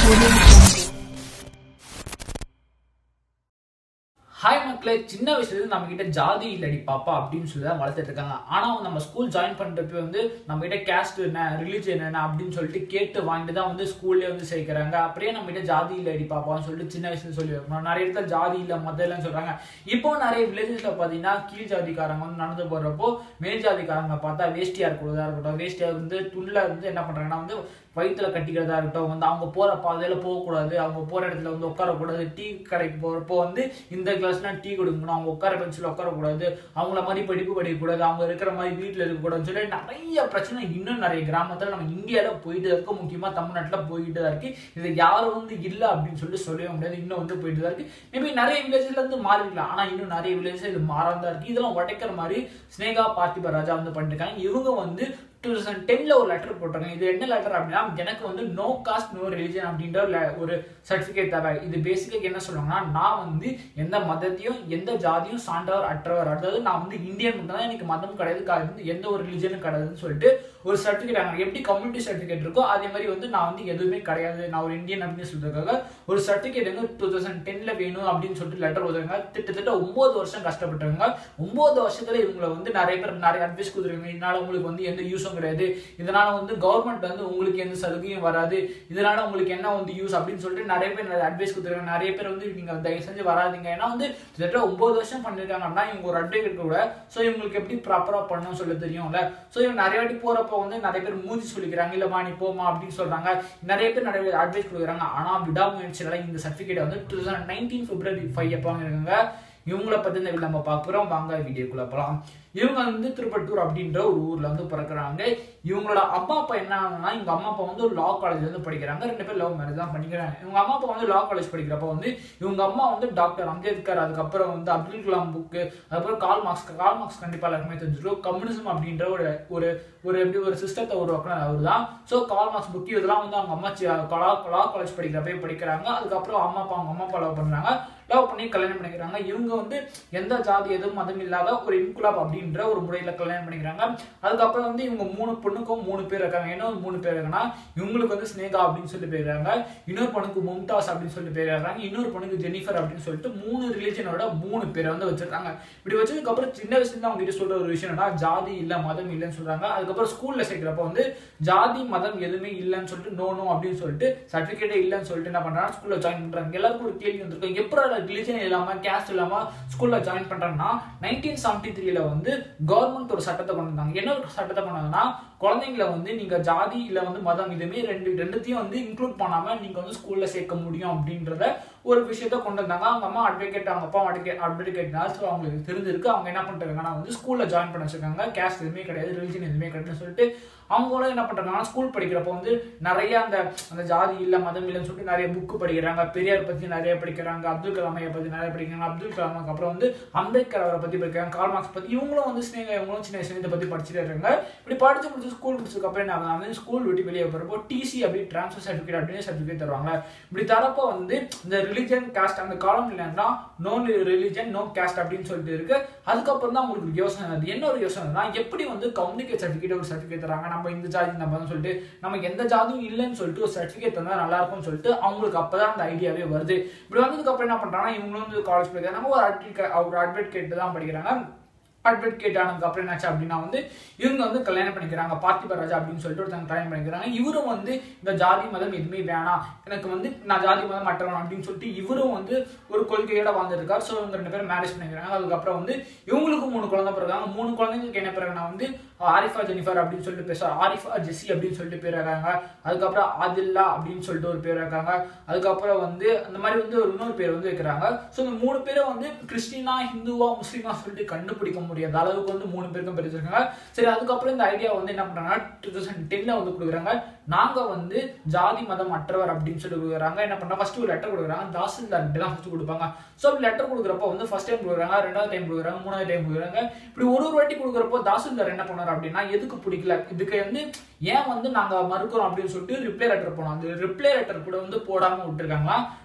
hi மக்களே சின்ன வயசுல இருந்து நம்ம கிட்ட ஜாதி இல்லடி பாப்பா அப்படின்னு சொல்லி தான் வளர்த்துட்டு இருக்காங்க ஆனா நம்ம ஸ்கூல் ஜாயின் பண்றப்ப வந்து நம்ம கிட்ட கேஸ்ட் என்ன ரிலீஜன் என்ன அப்படின்னு சொல்லிட்டு கேட்டு வாங்கிட்டு தான் வந்து ஸ்கூல்லே வந்து சேர்க்கறாங்க அப்படியே நம்ம கிட்ட ஜாதி இல்லடி பாப்பான்னு சொல்லிட்டு சின்ன வயசுல சொல்லி வைக்கணும் நிறைய இடத்துல ஜாதி இல்ல மதம் இல்லைன்னு சொல்றாங்க இப்போ நிறைய வில்லேஜஸ்ல பாத்தீங்கன்னா கீழ் ஜாதிக்காரங்க வந்து நடந்து போறப்போ மேல் ஜாதிக்காரங்க பார்த்தா வேஷ்டியா இருக்கிறதா இருக்கட்டும் வேஷ்டியா வந்து துள்ள வந்து என்ன பண்றாங்கன்னா வந்து வயிற்றுல கட்டிக்கிறதா இருக்கட்டும் வந்து அவங்க போற பாதையில போகக்கூடாது அவங்க போற இடத்துல வந்து உட்காரக்கூடாது டீ கடைக்கு போறப்போ வந்து இந்த கிளாஸ்னா டீ கொடுக்கணும் அவங்க உட்கார பெஞ்சில் உட்காரக்கூடாது அவங்கள மாதிரி படிப்பு படிக்கக்கூடாது அவங்க இருக்கிற மாதிரி வீட்டில் இருக்கக்கூடாதுன்னு சொல்லி நிறைய பிரச்சனை இன்னும் நிறைய கிராமத்தில் நம்ம இந்தியாவில் போயிட்டு தான் இருக்கு முக்கியமாக தமிழ்நாட்டில் போயிட்டு தான் இருக்கு இது யாரும் வந்து இல்லை அப்படின்னு சொல்லிட்டு சொல்லவே முடியாது இன்னும் வந்து போயிட்டு தான் இருக்கு மேபி நிறைய வில்லேஜ்ல இருந்து மாறிக்கலாம் ஆனால் இன்னும் நிறைய வில்லேஜ் இது மாறாம தான் இருக்கு இதெல்லாம் உடைக்கிற மாதிரி ஸ்னேகா பார்த்திப ராஜா வந்து பண்ணிருக்காங்க இவங்க வந்து டூ தௌசண்ட் டென்ல ஒரு லெட்டர் போட்டிருக்காங்க இது என்ன லெட்டர் அப்படின்னா எனக்கு வந்து நோ காஸ்ட் நோ ரிலிஜன் அப்படின்ற ஒரு le- ஒரு சர்டிஃபிகேட் தேவை இது பேசிக்காக என்ன சொல்லுவாங்கன்னா நான் வந்து எந்த மதத்தையும் எந்த ஜாதியும் சான்றவர் அற்றவர் அதாவது நான் வந்து இந்தியன் மட்டும் தான் எனக்கு மதம் கிடையாது கா- வந்து எந்த ஒரு ரிலிஜனும் கிடையாதுன்னு சொல்லிட்டு ஒரு சர்டிஃபிகேட் ஆங்க எப்படி கம்யூனிட்டி சர்டிஃபிகேட் இருக்கோ அதே மாதிரி வந்து நான் வந்து எதுவுமே கிடையாது நான் ஒரு இந்தியன் அப்படின்னு சொல்றதுக்காக ஒரு சர்டிஃபிகேட் வந்து டூ தௌசண்ட் டென்ல வேணும் அப்படின்னு சொல்லிட்டு லெட்டர் கொடுத்தாங்க கிட்டத்தட்ட ஒன்பது வருஷம் கஷ்டப்பட்டாங்க ஒன்பது வருஷத்துல இவங்களை வந்து நிறைய பேர் நிறைய அட்வைஸ் கொடுத்துருக்காங்க இதனால உங்களுக்கு வந்து எந்த யூஸும் கிடையாது இதனால வந்து கவர்மெண்ட் வந்து உங்களுக்கு எந்த சலுகையும் வராது இதனால உங்களுக்கு என்ன வந்து யூஸ் அப்படின்னு சொல்லிட்டு நிறைய பேர் நிறைய அட்வைஸ் கொடுத்துருக்காங்க நிறைய பேர் வந்து நீங்க தயவு செஞ்சு வராதீங்க ஏன்னா வந்து கிட்டத்தட்ட ஒன்பது வருஷம் பண்ணிருக்காங்க அப்படின்னா இவங்க ஒரு அட்வைஸ் கூட ஸோ இவங்களுக்கு எப்படி ப்ராப்பரா பண்ணணும்னு சொல்ல தெரியும்ல ஸோ இவங்க நிறைய வாட்டி போறப்போ வந்து நிறைய பேர் மூஞ்சி சொல்லிக்கிறாங்க இல்லம்மா நீ போமா அப்படின்னு சொல்றாங்க நிறைய பேர் நிறைய பேர் அட்வைஸ் கொடுக்குறாங்க ஆனா விடாமுயற்சியால இந்த சர்டிஃபிகேட் வந்து two thousand nineteen February five எப்போ வாங்கிருக்காங்க இவங்கள பத்தி இந்த நம்ம பார்க்குறோம் வாங்க வீடியோக்குள்ள போகலாம் இவங்க வந்து திருப்பட்டூர் அப்படின்ற ஒரு ஊர்ல வந்து பிறக்குறாங்க இவங்களோட அம்மா அப்பா என்ன ஆகுனா இவங்க அம்மா அப்பா வந்து லா காலேஜ் வந்து படிக்கிறாங்க ரெண்டு பேர் லவ் மேரேஜ் தான் பண்ணிக்கிறாங்க இவங்க அம்மா அப்பா வந்து லா காலேஜ் படிக்கிறப்ப வந்து இவங்க அம்மா வந்து டாக்டர் அம்பேத்கர் அதுக்கப்புறம் வந்து அப்துல் கலாம் புக்கு அதுக்கப்புறம் கால் மார்க்ஸ் கால் மார்க்ஸ் கண்டிப்பா எல்லாருக்குமே தெரிஞ்சிருக்கும் கம்யூனிசம் அப்படின்ற ஒரு ஒரு ஒரு எப்படி ஒரு சிஸ்டத்தை உருவாக்குன அவர் தான் ஸோ கால் மார்க்ஸ் புக் இதெல்லாம் வந்து அவங்க அம்மா சி- லா லா காலேஜ் படிக்கிறப்பே படிக்கிறாங்க அதுக்கப்புறம் அம்மா அப்பா அவங்க அம்மா அப்பா லவ் பண்றாங்க லவ் பண்ணி கல்யாணம் பண்ணிக்கிறாங்க இவங்க வந்து எந்த ஜாதி எதுவும் மதம் இல்லாத ஒரு இன்குலாப் அப்படின்ற ஒரு முறையில கல்யாணம் பண்ணிக்கிறாங்க அதுக்கப்புறம் வந்து இவங்க மூணு பொண்ணுக்கும் மூணு பேர் இருக்காங்க என்ன ஒரு மூணு பேர் இருக்காங்கன்னா இவங்களுக்கு வந்து ஸ்னேகா அப்படின்னு சொல்லி பேர் இருக்காங்க இன்னொரு பொண்ணுக்கு மும்தாஸ் அப்படின்னு சொல்லி பேர் இருக்காங்க இன்னொரு பொண்ணுக்கு ஜெனிஃபர் அப்படின்னு சொல்லிட்டு மூணு ரிலீஜனோட மூணு பேரை வந்து வச்சிருக்காங்க இப்படி வச்சதுக்கு அப்புறம் சின்ன வயசுல இருந்து அவங்க கிட்ட சொல்ற ஒரு விஷயம் என்னன்னா ஜாதி இல்ல மதம் இல்லைன்னு சொல்றாங்க அதுக்கப்புறம் ஸ்கூல்ல சேர்க்கிறப்ப வந்து ஜாதி மதம் எதுவுமே இல்லைன்னு சொல்லிட்டு நோ நோ அப்படின்னு சொல்லிட்டு சர்டிபிகேட்டே இல்லைன்னு சொல்லிட்டு என்ன பண்றாங்க ஸ்கூல்ல ஜாயின் பண்றாங்க எல்லாருக்கும் ஒரு கேள்வி வந்திருக்கும் எப்படி ரிலிஜன் இல்லாம கேஸ்ட் இல்லாம ஸ்கூல்ல ஜாயின் பண்றாங்கன்னா நைன்டீன் செவன்டி த்ரீல வந்து கவர்மெண்ட் ஒரு சட்டத்தை கொண்டு வந்தாங்க என்ன ஒரு சட்டத்தை கொண்டு வந்தாங்கன்னா குழந்தைங்களை வந்து நீங்க ஜாதி இல்ல வந்து மதம் இதுமே ரெண்டு ரெண்டுத்தையும் வந்து இன்க்ளூட் பண்ணாம நீங்க வந்து ஸ்கூல்ல சேர்க்க முடியும் அப்படின்றத ஒரு விஷயத்த கொண்டு வந்தாங்க அவங்க அம்மா அட்வொகேட் அவங்க அப்பா அட்வொகேட் அட்வொகேட்னால ஸோ அவங்களுக்கு தெரிஞ்சிருக்கு அவங்க என்ன பண்ணிட்டாங்கன்னா வந்து ஸ்கூல்ல ஜாயின் பண்ண வச்சிருக்காங்க கேஸ்ட் எதுவுமே கிடையாது ரிலிஜன் எதுவுமே கிடையாதுன்னு சொல்லிட்டு அவங்களும் என்ன பண்றாங்கன்னா ஸ்கூல் படிக்கிறப்ப வந்து நிறைய அந்த அந்த ஜாதி இல்ல மதம் இல்லைன்னு சொல்லிட்டு நிறைய புக்கு படிக்கிறாங்க பெரியார் பத்தி நிறைய படிக்கிறாங்க அப்துல் கலாம் ஐயா பத்தி நிறைய படிக்கிறாங்க அப்துல் கலாமுக்கு அப்புறம் வந்து அம்பேத்கர் அவரை பத்தி படிக்கிறாங்க கால் மார்க்ஸ் பத்தி இவங்களும் வந்து ஸ்னேகா இவங்களும் சின்ன வயசுல இதை பத்தி படிச்சுட்டு இருக்காங்க இப்படி படிச்சு முடிச்சு ஸ்கூல் முடிச்சதுக்கு அப்புறம் என்ன ஆகுதுன்னா வந்து ஸ்கூல் விட்டு வெளியே போறப்போ டிசி அப்படி ட்ரான்ஸ்ஃபர் சர்டிஃபிகேட் அப்படின்னு சர்டிஃபிகேட் தருவாங்க இப்படி தரப்போ வந்து இந்த ரிலிஜன் காஸ்ட் அந்த காலம் இல்லைன்னா நோ ரிலிஜன் நோ காஸ்ட் அப்படின்னு சொல்லிட்டு இருக்கு அதுக்கப்புறம் தான் உங்களுக்கு ஒரு யோசனை வருது என்ன ஒரு யோசனைனா எப்படி வந்து கம்யூனிகேட் சர்டிஃபிகேட் ஒரு சர்டிஃபிகேட் தராங்க நம்ம இந்த ஜாதி நம்ம சொல்லிட்டு நமக்கு எந்த ஜாதியும் இல்லைன்னு சொல்லிட்டு ஒரு சர்டிஃபிகேட் தந்தா நல்லா இருக்கும்னு சொல்லிட்டு அவங்களுக்கு அப்பதான் அந்த ஐடியாவே வருது இப்படி வந்ததுக்கு அப்புறம் என்ன பண்றாங்கன்னா இவங்களும் வந்து காலேஜ் படிக்கிறாங்க ஒரு அட்வொகேட் ஒரு அட்வொகேட் தான் படிக்கிறாங்க அட்வொகேட் ஆனதுக்கு அப்புறம் என்னாச்சு அப்படின்னா வந்து இவங்க வந்து கல்யாணம் பண்ணிக்கிறாங்க பார்த்திப ராஜா அப்படின்னு சொல்லிட்டு ஒருத்தங்க கல்யாணம் பண்ணிக்கிறாங்க இவரும் வந்து இந்த ஜாதி மதம் எதுவுமே வேணாம் எனக்கு வந்து நான் ஜாதி மதம் மற்றவன் அப்படின்னு சொல்லிட்டு இவரும் வந்து ஒரு கொள்கையோட வாழ்ந்துருக்காரு ஸோ இவங்க ரெண்டு பேரும் மேரேஜ் பண்ணிக்கிறாங்க அதுக்கப்புறம் வந்து இவங்களுக்கு மூணு குழந்தை பிறகு மூணு குழந்தைங்களுக்கு என்ன பிறகுனா வந்து ஆரிஃபா ஜெனிஃபர் அப்படின்னு சொல்லிட்டு பேச ஆரிஃபா ஜெஸ்ஸி அப்படின்னு சொல்லிட்டு பேர் இருக்காங்க அதுக்கப்புறம் ஆதில்லா அப்படின்னு சொல்லிட்டு ஒரு பேர் இருக்காங்க அதுக்கப்புறம் வந்து அந்த மாதிரி வந்து ஒரு இன்னொரு பேர் வந்து வைக்கிறாங்க ஸோ இந்த மூணு பேரும் வந்து கிறிஸ்டினா ஹிந்துவா முஸ்லீமா சொல்லிட்டு கண்டுபிடிக்க முடியாத அளவுக்கு வந்து மூணு பேருக்கும் பிரிச்சிருக்காங்க சரி அதுக்கப்புறம் இந்த ஐடியா வந்து என்ன பண்றாங்கன்னா டூ தௌசண்ட் டென்ல வந்து கொடுக்குறாங்க நாங்க வந்து ஜாதி மதம் அற்றவர் அப்படின்னு சொல்லி கொடுக்குறாங்க என்ன பண்றாங்க ஃபர்ஸ்ட் ஒரு லெட்டர் கொடுக்குறாங்க தாசில்தார் தான் ஃபர்ஸ்ட் கொடுப்பாங்க ஸோ லெட்டர் கொடுக்குறப்போ வந்து ஃபர்ஸ்ட் டைம் கொடுக்குறாங்க ரெண்டாவது டைம் கொடுக்குறாங்க மூணாவது டைம் கொடுக்குறாங்க இப்படி ஒரு ஒரு வாட்டி கொடுக்குறப்போ தாசில்தார் என்ன பண்ணாரு அப்படின்னா எதுக்கு பிடிக்கல இதுக்கு வந்து ஏன் வந்து நாங்க மறுக்கிறோம் அப்படின்னு சொல்லிட்டு ரிப்ளை லெட்டர் போனோம் அந்த ரிப்ளை லெட்டர் கூட வந்து போடாம விட்டுருக்காங்களா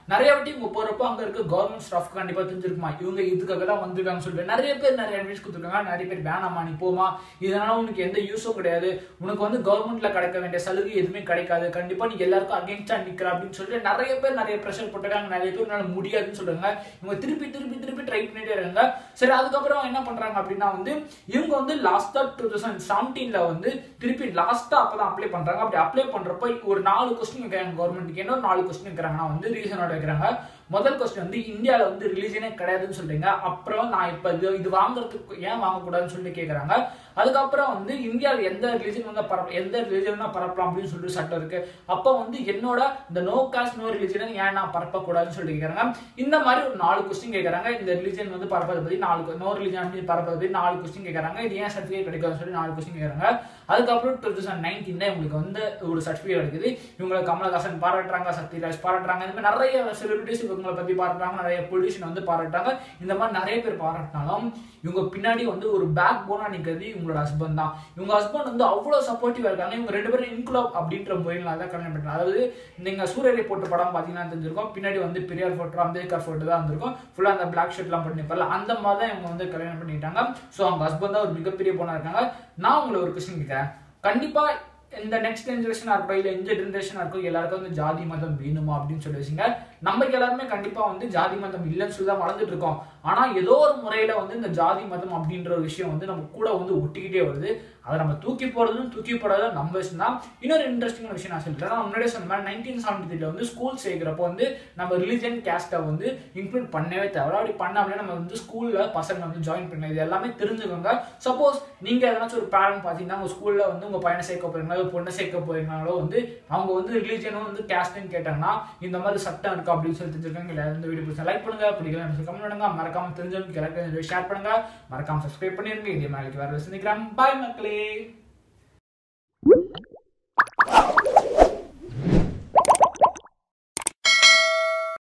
நிறைய வாட்டி இவங்க போறப்போ அங்க இருக்க கவர்மெண்ட் ஸ்டாஃப் கண்டிப்பா தெரிஞ்சிருக்குமா இவங்க இதுக்காக தான் வந்திருக்காங்கன்னு சொல்லிட்டு நிறைய பேர் நிறைய அட்வைஸ் கொடுத்துருக்காங்க நிறைய பேர் வேணாமா நீ போமா இதனால உனக்கு எந்த யூஸும் கிடையாது உனக்கு வந்து கவர்மெண்ட்ல கிடைக்க வேண்டிய சலுகை எதுவுமே கிடைக்காது கண்டிப்பா நீ எல்லாருக்கும் அகேன்ஸ்டா நிக்கிற அப்படின்னு சொல்லிட்டு நிறைய பேர் நிறைய ப்ரெஷர் போட்டிருக்காங்க நிறைய பேர் என்னால முடியாதுன்னு சொல்றாங்க இவங்க திருப்பி திருப்பி திருப்பி ட்ரை பண்ணிட்டே இருக்காங்க சரி அதுக்கப்புறம் என்ன பண்றாங்க அப்படின்னா வந்து இவங்க வந்து லாஸ்டா டூ தௌசண்ட் செவன்டீன்ல வந்து திருப்பி லாஸ்டா அப்பதான் அப்ளை பண்றாங்க அப்படி அப்ளை பண்றப்ப ஒரு நாலு கொஸ்டின் வைக்கிறாங்க கவர்மெண்ட்டுக்கு என்ன ஒரு நாலு கொஸ்டின் வைக்கிறாங்கன்னா வந்து ரீசனோட வைக்கிறாங்க முதல் கொஸ்டின் வந்து இந்தியாவில் வந்து ரிலீஜனே கிடையாதுன்னு சொல்றீங்க அப்புறம் நான் இப்போ இது இது வாங்குறதுக்கு ஏன் வாங்கக்கூடாதுன்னு சொல்லிட்டு கேட்குறாங்க அதுக்கப்புறம் வந்து இந்தியாவில் எந்த ரிலீஜன் வந்து பரப்ப எந்த ரிலீஜன் தான் பரப்பலாம் அப்படின்னு சொல்லிட்டு சட்டம் இருக்கு அப்போ வந்து என்னோட இந்த நோ காஸ்ட் நோ ரிலீஜன் ஏன் நான் பரப்பக்கூடாதுன்னு சொல்லிட்டு கேட்குறாங்க இந்த மாதிரி ஒரு நாலு கொஸ்டின் கேட்குறாங்க இந்த ரிலீஜன் வந்து பரப்பதை பற்றி நாலு நோ ரிலீஜன் அப்படி பரப்பதை பற்றி நாலு கொஸ்டின் கேட்குறாங்க இது ஏன் சர்டிஃபிகேட் கிடைக்காதுன்னு சொல்லி நாலு கொஸ்டின் கேட்குறாங்க அதுக்கப்புறம் டூ தௌசண்ட் நைன்டீன் இவங்களுக்கு வந்து ஒரு சர்டிஃபிகேட் கிடைக்குது இவங்களை கமலஹாசன் பாராட்டுறாங்க சத்யராஜ் பாராட்டுறாங்க இந்த மாதிரி நிறைய செலிபிரிட்டிஸ் இவங்களை பத்தி பாராட்டுறாங்க நிறைய பொலிட்டிஷியன் வந்து பாராட்டுறாங்க இந்த மாதிரி நிறைய பேர் பாராட்டினாலும் இவங்க பின்னாடி வந்து ஒரு பேக் போனா நிற்கிறது இவங்களோட ஹஸ்பண்ட் தான் இவங்க ஹஸ்பண்ட் வந்து அவ்வளவு சப்போர்ட்டிவா இருக்காங்க இவங்க ரெண்டு பேரும் இன்குலாப் அப்படின்ற முறையில் தான் கல்யாணம் பண்றாங்க அதாவது நீங்க சூரியரை போட்ட படம் பாத்தீங்கன்னா தெரிஞ்சிருக்கும் பின்னாடி வந்து பெரியார் போட்டோ அம்பேத்கர் போட்டோ தான் இருந்திருக்கும் ஃபுல்லா அந்த பிளாக் ஷர்ட்லாம் பண்ணிருப்பார்ல அந்த மாதிரி தான் இவங்க வந்து கல்யாணம் பண்ணிட்டாங்க ஸோ அவங்க ஹஸ்பண்ட் தான் ஒரு மிகப்பெரிய பொண்ணா இருக்காங்க நான் உங்களை ஒரு கொஸ்டின் கேட்கிறேன் கண்டிப்பா இந்த நெக்ஸ்ட் ஜென்ரேஷனா இருக்கட்டும் இல்ல இந்த ஜென்ரேஷனா இருக்கும் எல்லாருக்கும் வந்து ஜாதி மதம் வேணுமா அப்படின்னு சொல்லி வச்சுங்க நமக்கு எல்லாருமே கண்டிப்பா வந்து ஜாதி மதம் இல்லைன்னு சொல்லி தான் வளர்ந்துட்டு இருக்கோம் ஆனா ஏதோ ஒரு முறையில வந்து இந்த ஜாதி மதம் அப்படின்ற ஒரு விஷயம் வந்து நம்ம கூட வந்து ஒட்டிக்கிட்டே வருது அதை நம்ம தூக்கி போறதும் தூக்கி போடாதும் நம்ம விஷயம் தான் இன்னொரு இன்ட்ரெஸ்டிங்கான விஷயம் நான் சொல்லிட்டேன் நான் முன்னாடியே சொன்ன மாதிரி நைன்டீன் செவன்டி த்ரீல வந்து ஸ்கூல் சேர்க்கிறப்போ வந்து நம்ம ரிலிஜன் கேஸ்ட்டை வந்து இன்க்ளூட் பண்ணவே தேவை அப்படி பண்ணாமலே நம்ம வந்து ஸ்கூல்ல பசங்க வந்து ஜாயின் பண்ணலாம் இது எல்லாமே தெரிஞ்சுக்கோங்க சப்போஸ் நீங்க எதனாச்சும் ஒரு பேரண்ட் பாத்தீங்கன்னா உங்க ஸ்கூல்ல வந்து உங்க பையனை சேர்க்க போறீங்களா ஒரு பொண்ணை சேர்க்க போறீங்களோ வந்து அவங்க வந்து ரிலீஜனும் வந்து கேஸ்ட்னு கேட்டாங்கன்னா இந்த மாதிரி சட்டம் இருக்கா அப்படின்னு சொல்லி தெரிஞ்சிருக்காங்க இல்லை இந்த வீடியோ பிடிச்சா லைக் பண்ணுங்க பிடிக்கல கமெண்ட் பண்ணுங்க மறக்காம தெரிஞ்சவங்க ஷேர் பண்ணுங்க மறக்காம சப்ஸ்கிரைப் பண்ணிருங்க இதே நாளைக்கு வேற சந்திக்கிறேன் பாய் மக்களே